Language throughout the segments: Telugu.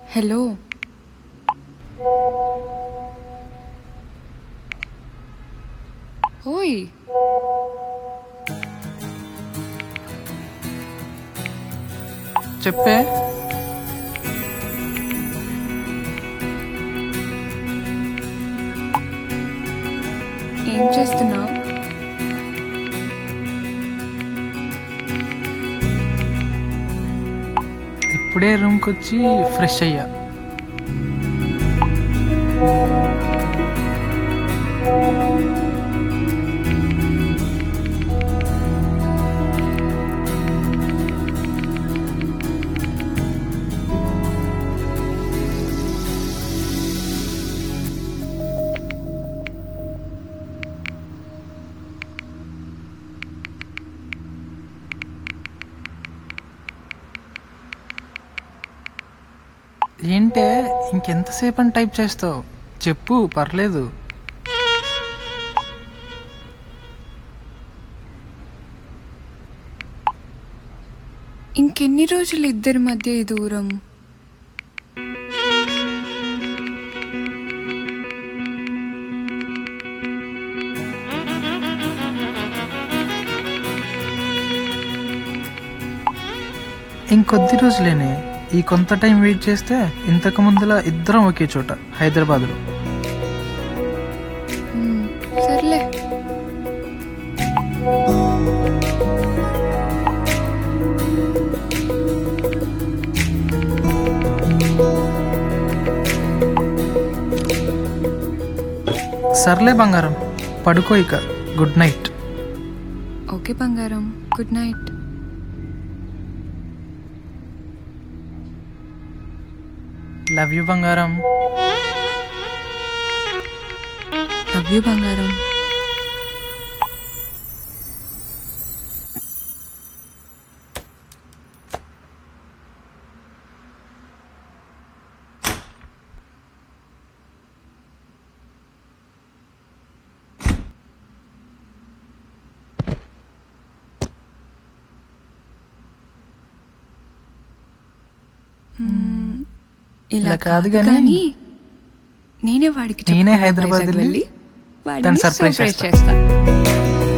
హలో ఓయ్ చెప్పే ఏం చేస్తున్నావు ఇప్పుడే రూమ్కి వచ్చి ఫ్రెష్ అయ్యా ఏంటే ఇంకెంతసేపు అని టైప్ చేస్తావు చెప్పు పర్లేదు ఇంకెన్ని రోజులు ఇద్దరి మధ్య ఈ దూరం ఇంకొద్ది రోజులేనే ఈ కొంత టైం వెయిట్ చేస్తే ఇంతకు ముందులా ఇద్దరం ఒకే చోట హైదరాబాద్లో మ్మ్, సర్లే సర్లే బంగారం పడుకో ఇక గుడ్ నైట్ ఓకే బంగారం గుడ్ నైట్ లవ్ యూ బంగారం లవ్ యూ బంగారం మ్మ్, ఇలా ఇలా కాదు కాదు గానీ, కానీ నేనే వాడికి నేనే చెప్పుకుని హైదరాబాద్ వైజాగ్ వెళ్ళి వాడిని దాన్ని surprise surprise చేస్తా. చేస్తా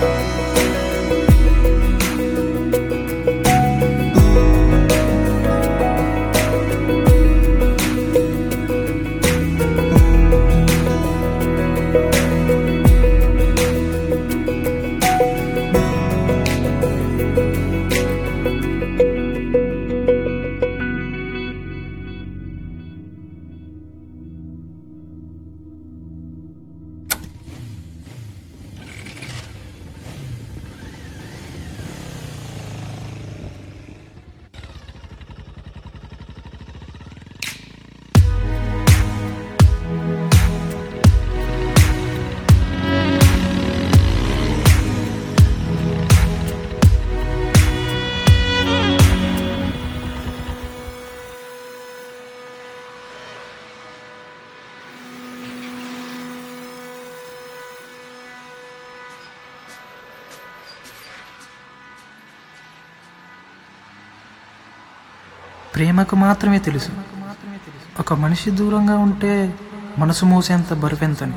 ప్రేమకు మాత్రమే తెలుసు ఒక మనిషి దూరంగా ఉంటే మనసు మూసేంత బరువెంతని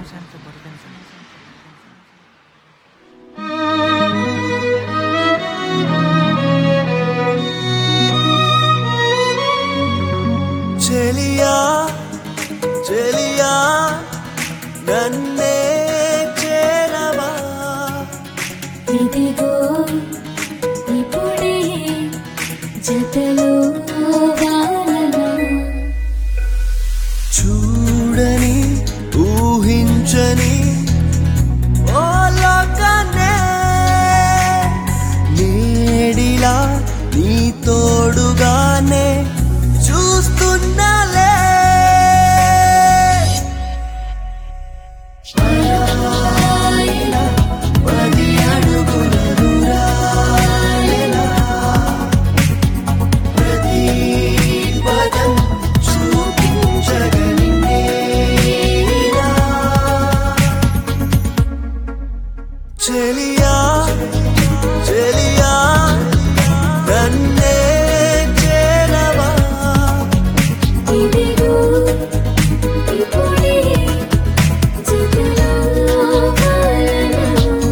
చెలియా చెలియా నన్నే చేరవా ఇదిగో ఇప్పుడే జతలో వాలనా చూడని ఊహించని ఓ లోకాన్నే నేడిలా నీ తోడుగానే చూస్తున్నాలే పది అడుగుల దూరాలెలా ప్రతి పదం చూపించగలిగే ఇప్పుడే జతలో వాలనా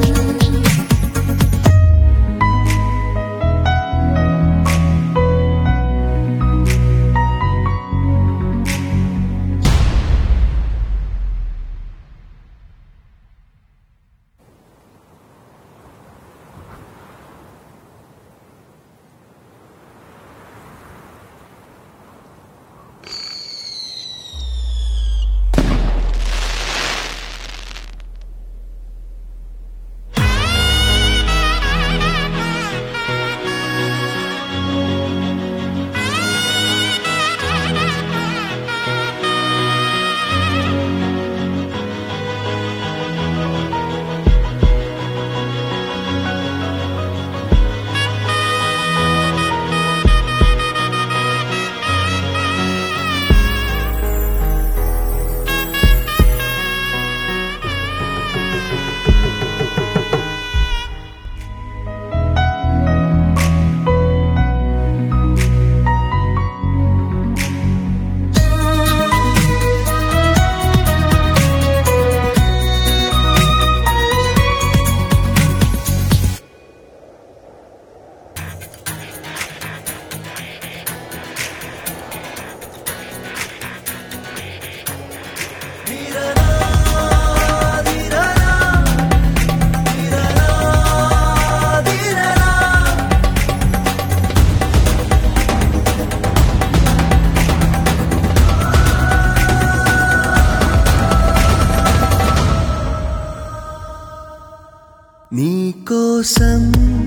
నీకోసం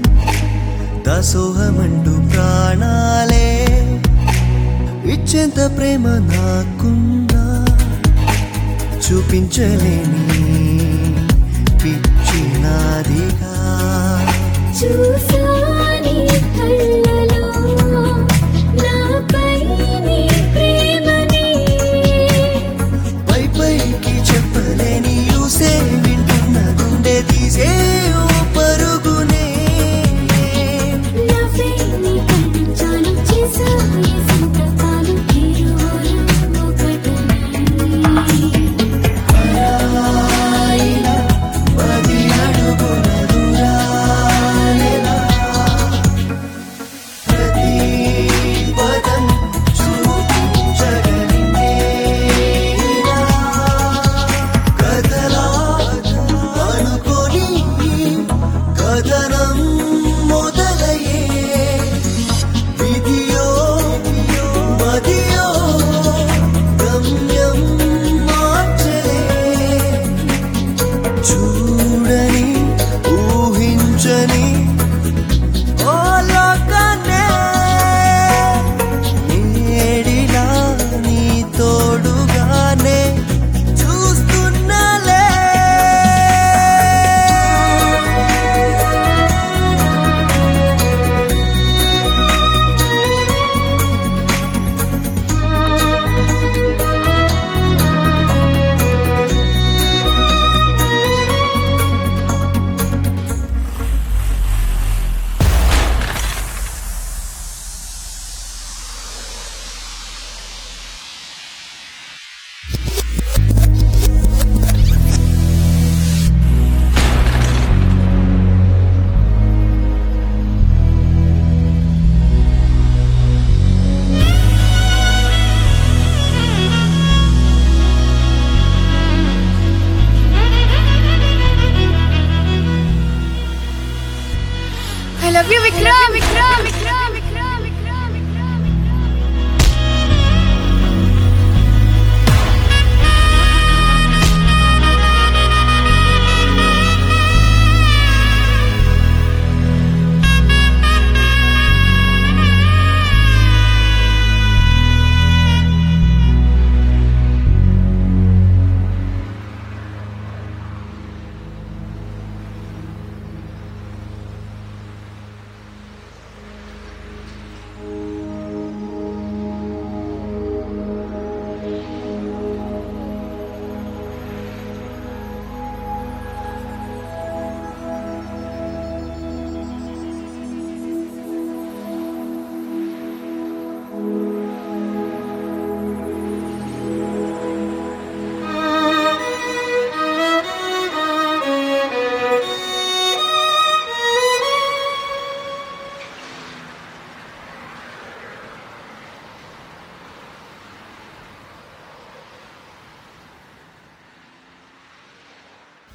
దాసోహమంటూ ప్రాణాలే ఇచ్చేంత ప్రేమ నాకున్నా చూపించలేని పిచ్చి నాదిగా చూసాని కళ్ళలో నాపై నీ ప్రేమని పై పైకి చెప్పలేని యూసే వింటున్న గుండె తీసే ఓ పరుగునే నవ్వే నీ కనిపించాలి చేసాయి సంతకాలు తీరువరం ఒకటని పది అడుగుల దూరాలెలా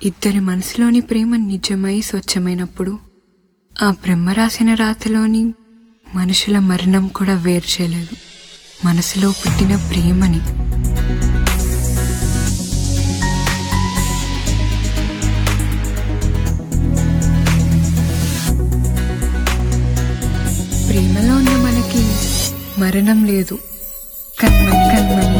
ఇద్దరి మనసులోని ప్రేమ నిజమై స్వచ్ఛమైనప్పుడు ఆ బ్రహ్మ రాసిన రాతలోని మనుషుల మరణం కూడా వేరు చేయలేదు మనసులో పుట్టిన ప్రేమని ప్రేమలో ఉన్న మనకి మరణం లేదు కన్మని కన్మని